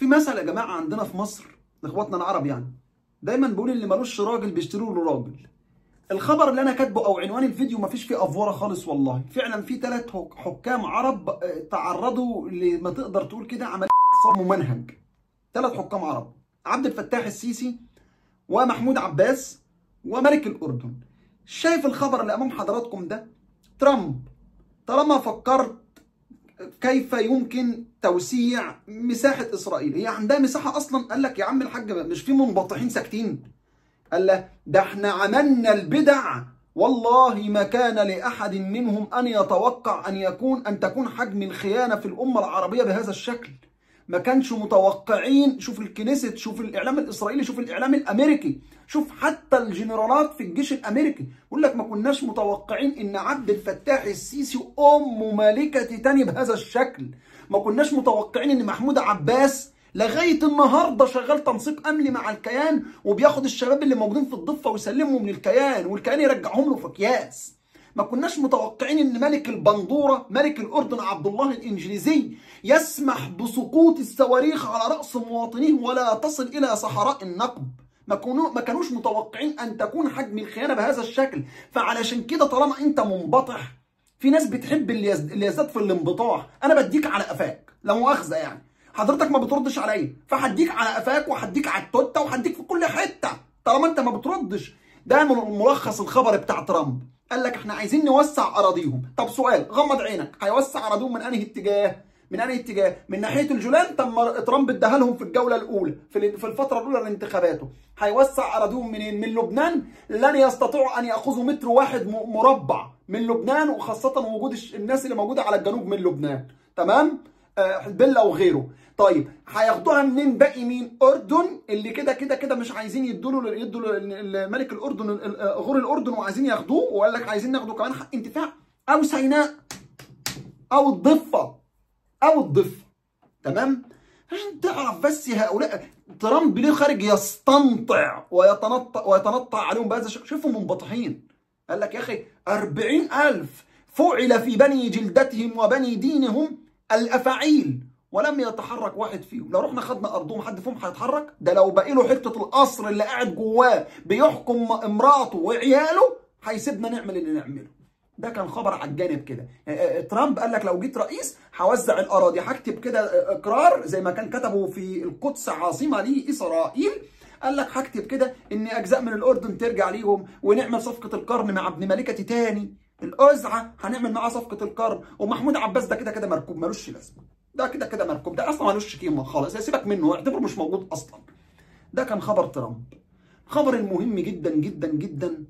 في مثل يا جماعه عندنا في مصر لاخواتنا العرب يعني دايما بيقول اللي ملوش راجل بيشتروا له راجل الخبر اللي انا كاتبه او عنوان الفيديو مفيش فيه افوره خالص والله فعلا في ثلاث حكام عرب آه، تعرضوا لما تقدر تقول كده عمليه صاب ممنهج ثلاث حكام عرب عبد الفتاح السيسي ومحمود عباس وملك الاردن شايف الخبر اللي امام حضراتكم ده ترامب طالما فكرت كيف يمكن توسيع مساحة إسرائيل هي عندها مساحة أصلا قال لك يا عم الحاج مش في منبطحين ساكتين قال له ده احنا عملنا البدع والله ما كان لأحد منهم أن يتوقع أن يكون أن تكون حجم الخيانة في الأمة العربية بهذا الشكل ما كانش متوقعين شوف الكنيست شوف الاعلام الاسرائيلي شوف الاعلام الامريكي شوف حتى الجنرالات في الجيش الامريكي يقول لك ما كناش متوقعين ان عبد الفتاح السيسي ام ملكه تاني بهذا الشكل ما كناش متوقعين ان محمود عباس لغايه النهارده شغال تنسيق امني مع الكيان وبياخد الشباب اللي موجودين في الضفه ويسلمهم للكيان والكيان يرجعهم له في اكياس ما كناش متوقعين ان ملك البندوره ملك الاردن عبد الله الانجليزي يسمح بسقوط الصواريخ على راس مواطنيه ولا تصل الى صحراء النقب ما كانوا ما كانوش متوقعين ان تكون حجم الخيانه بهذا الشكل فعلشان كده طالما انت منبطح في ناس بتحب اللي يزد- اللي يزداد في الانبطاح انا بديك على قفاك لا مؤاخذه يعني حضرتك ما بتردش عليا فهديك على قفاك وهديك على التوته وهديك في كل حته طالما انت ما بتردش ده من ملخص الخبر بتاع ترامب قال لك احنا عايزين نوسع اراضيهم طب سؤال غمض عينك هيوسع اراضيهم من انهي اتجاه من انهي اتجاه من ناحيه الجولان تم ترامب اداها لهم في الجوله الاولى في ال- في الفتره الاولى لانتخاباته هيوسع اراضيهم منين من لبنان لن يستطيعوا ان ياخذوا متر واحد م- مربع من لبنان وخاصه وجود الش- الناس اللي موجوده على الجنوب من لبنان تمام آه، حزبله وغيره طيب هياخدوها منين باقي مين اردن اللي كده كده كده مش عايزين يدوا له يدوا له ملك الاردن ال- ال- غور الاردن وعايزين ياخدوه وقال لك عايزين ناخده كمان حق انتفاع او سيناء او الضفه او الضفه تمام عشان تعرف بس هؤلاء ترامب ليه خارج يستنطع ويتنطع ويتنطع عليهم بهذا الشكل شوفوا منبطحين قال لك يا اخي أربعين ألف فعل في بني جلدتهم وبني دينهم الأفاعيل ولم يتحرك واحد فيهم لو رحنا خدنا أرضهم حد فيهم هيتحرك ده لو باقي له حتة القصر اللي قاعد جواه بيحكم امراته وعياله هيسيبنا نعمل اللي نعمله ده كان خبر على الجانب كده آه، آه، ترامب قال لك لو جيت رئيس هوزع الاراضي هكتب كده آه، اقرار زي ما كان كتبه في القدس عاصمه لاسرائيل قال لك هكتب كده ان اجزاء من الاردن ترجع ليهم ونعمل صفقه القرن مع ابن ملكه تاني الازعه هنعمل معاه صفقه القرن ومحمود عباس ده كده كده مركوب ملوش لازمه ده كده كده مركوب ده اصلا ملوش قيمه خالص سيبك منه اعتبره مش موجود اصلا ده كان خبر ترامب الخبر المهم جدا جدا جدا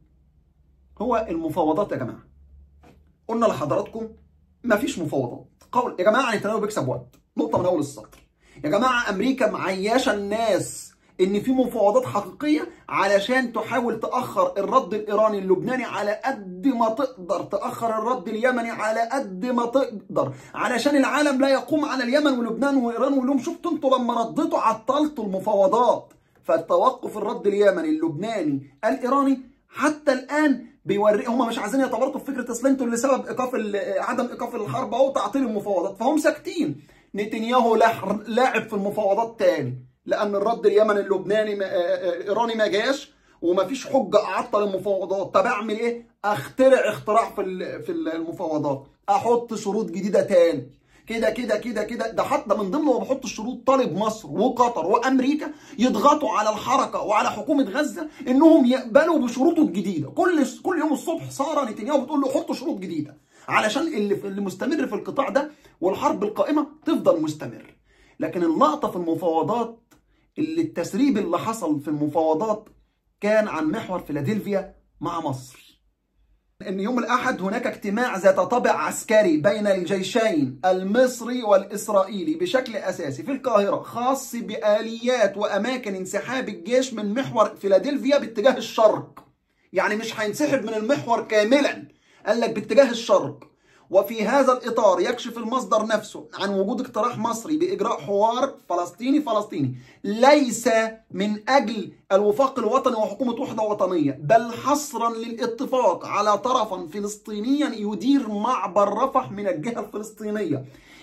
هو المفاوضات يا جماعه قلنا لحضراتكم مفيش مفاوضات قول يا جماعه نتنياهو بيكسب وقت نقطه من اول السطر يا جماعه امريكا معيشه الناس ان في مفاوضات حقيقيه علشان تحاول تاخر الرد الايراني اللبناني على قد ما تقدر تاخر الرد اليمني على قد ما تقدر علشان العالم لا يقوم على اليمن ولبنان وايران ويقول لهم شفتوا انتوا لما رديتوا عطلتوا المفاوضات فالتوقف الرد اليمني اللبناني الايراني حتى الان بيوري هم مش عايزين يتورطوا في فكره اصل انتوا اللي سبب ايقاف ال- عدم ايقاف الحرب او تعطيل المفاوضات فهم ساكتين نتنياهو لح- لاعب في المفاوضات تاني لان الرد اليمني اللبناني ما- آه، آه، الايراني ما جاش ومفيش حجه اعطل المفاوضات طب اعمل ايه اخترع اختراع في ال- في المفاوضات احط شروط جديده تاني كده كده كده كده ده حتى من ضمن هو بيحط الشروط طالب مصر وقطر وامريكا يضغطوا على الحركه وعلى حكومه غزه انهم يقبلوا بشروطه الجديده كل كل يوم الصبح ساره نتنياهو بتقول له حطوا شروط جديده علشان اللي اللي مستمر في القطاع ده والحرب القائمه تفضل مستمر لكن اللقطه في المفاوضات اللي التسريب اللي حصل في المفاوضات كان عن محور فيلادلفيا مع مصر ان يوم الاحد هناك اجتماع ذات طابع عسكري بين الجيشين المصري والاسرائيلي بشكل اساسي في القاهره خاص باليات واماكن انسحاب الجيش من محور فيلادلفيا باتجاه الشرق يعني مش هينسحب من المحور كاملا قال لك باتجاه الشرق وفي هذا الإطار يكشف المصدر نفسه عن وجود اقتراح مصري بإجراء حوار فلسطيني فلسطيني ليس من أجل الوفاق الوطني وحكومة وحدة وطنية بل حصرا للاتفاق على طرفا فلسطينيا يدير معبر رفح من الجهة الفلسطينية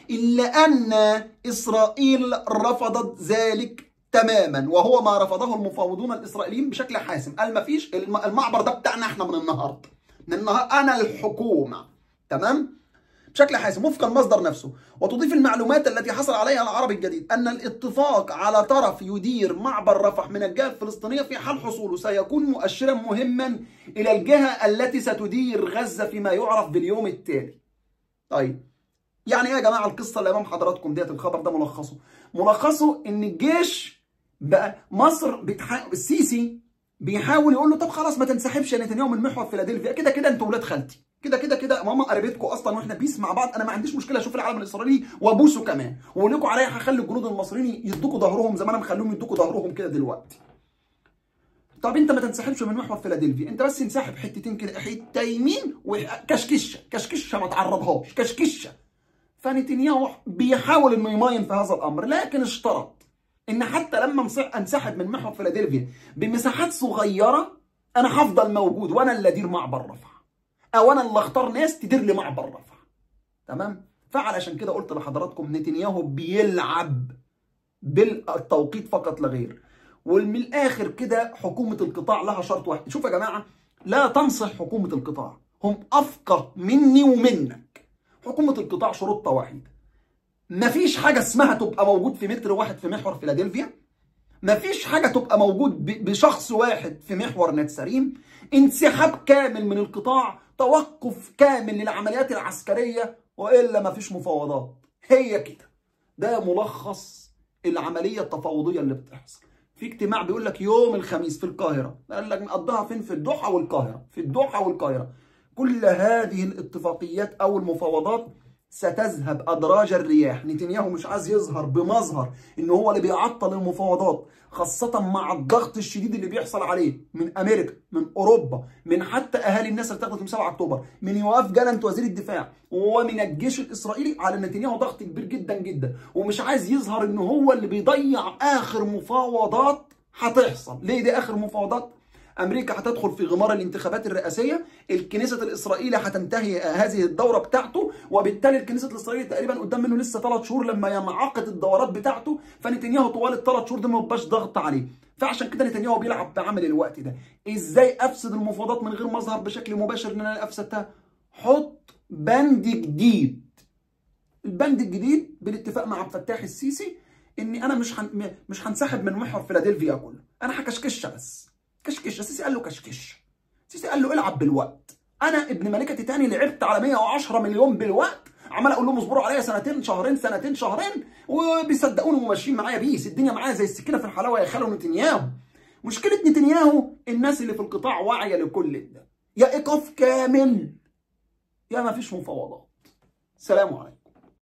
إلا أن إسرائيل رفضت ذلك تماما وهو ما رفضه المفاوضون الإسرائيليين بشكل حاسم قال ما فيش المعبر ده بتاعنا احنا من النهارده من النهارده أنا الحكومة تمام بشكل حاسم وفق المصدر نفسه وتضيف المعلومات التي حصل عليها العربي الجديد أن الاتفاق على طرف يدير معبر رفح من الجهة الفلسطينية في حال حصوله سيكون مؤشرا مهما إلى الجهة التي ستدير غزة فيما يعرف باليوم التالي طيب يعني ايه يا جماعه القصه اللي امام حضراتكم ديت الخبر ده ملخصه ملخصه ان الجيش بقى مصر بتح... السيسي بيحاول يقول له طب خلاص ما تنسحبش يا نتنياهو من محور فيلادلفيا كده كده انتوا ولاد خالتي كده كده كده ماما قريبتكم اصلا واحنا بيس مع بعض انا ما عنديش مشكله اشوف العالم الاسرائيلي وابوسه كمان واقول لكم عليا هخلي الجنود المصريين يدوكوا ظهرهم زي ما انا مخليهم يدوكوا ظهرهم كده دلوقتي طب انت ما تنسحبش من محور فيلادلفيا انت بس انسحب حتتين كده حته يمين وكشكشه كشكشه ما تعرضهاش كشكشه فنتنياهو بيحاول انه يماين في هذا الامر لكن اشترط ان حتى لما انسحب من محور فيلادلفيا بمساحات صغيره انا هفضل موجود وانا اللي ادير معبر رفح او انا اللي اختار ناس تدير لي معبر رفح تمام فعلشان كده قلت لحضراتكم نتنياهو بيلعب بالتوقيت فقط لا غير ومن الاخر كده حكومه القطاع لها شرط واحد شوف يا جماعه لا تنصح حكومه القطاع هم افقه مني ومنك حكومه القطاع شروطها واحده مفيش حاجه اسمها تبقى موجود في متر واحد في محور فيلادلفيا مفيش حاجه تبقى موجود بشخص واحد في محور نتسريم انسحاب كامل من القطاع توقف كامل للعمليات العسكريه والا مفيش مفاوضات هي كده ده ملخص العمليه التفاوضيه اللي بتحصل في اجتماع بيقول لك يوم الخميس في القاهره قال لك نقضيها فين في الدوحه والقاهره في الدوحه والقاهره كل هذه الاتفاقيات او المفاوضات ستذهب ادراج الرياح نتنياهو مش عايز يظهر بمظهر ان هو اللي بيعطل المفاوضات خاصة مع الضغط الشديد اللي بيحصل عليه من امريكا من اوروبا من حتى اهالي الناس اللي اتاخدت من 7 اكتوبر من يوقف جالنت وزير الدفاع ومن الجيش الاسرائيلي على نتنياهو ضغط كبير جدا جدا ومش عايز يظهر ان هو اللي بيضيع اخر مفاوضات هتحصل ليه دي اخر مفاوضات امريكا هتدخل في غمار الانتخابات الرئاسيه الكنيسه الاسرائيليه هتنتهي هذه الدوره بتاعته وبالتالي الكنيسه الاسرائيليه تقريبا قدام منه لسه ثلاث شهور لما ينعقد الدورات بتاعته فنتنياهو طوال الثلاث شهور ده ما يبقاش ضغط عليه فعشان كده نتنياهو بيلعب بعمل الوقت ده ازاي افسد المفاوضات من غير ما اظهر بشكل مباشر ان انا افسدتها حط بند جديد البند الجديد بالاتفاق مع عبد الفتاح السيسي اني انا مش هن... مش هنسحب من محور فيلادلفيا كله انا هكشكشها بس كشكش السيسي قال له كشكش السيسي قال له العب بالوقت انا ابن ملكه تاني لعبت على 110 مليون بالوقت عمال اقول لهم اصبروا عليا سنتين شهرين سنتين شهرين وبيصدقوني وماشيين معايا بيس الدنيا معايا زي السكينه في الحلاوه يا خالو نتنياهو مشكله نتنياهو الناس اللي في القطاع واعيه لكل ده يا ايقاف كامل يا ما فيش مفاوضات سلام عليكم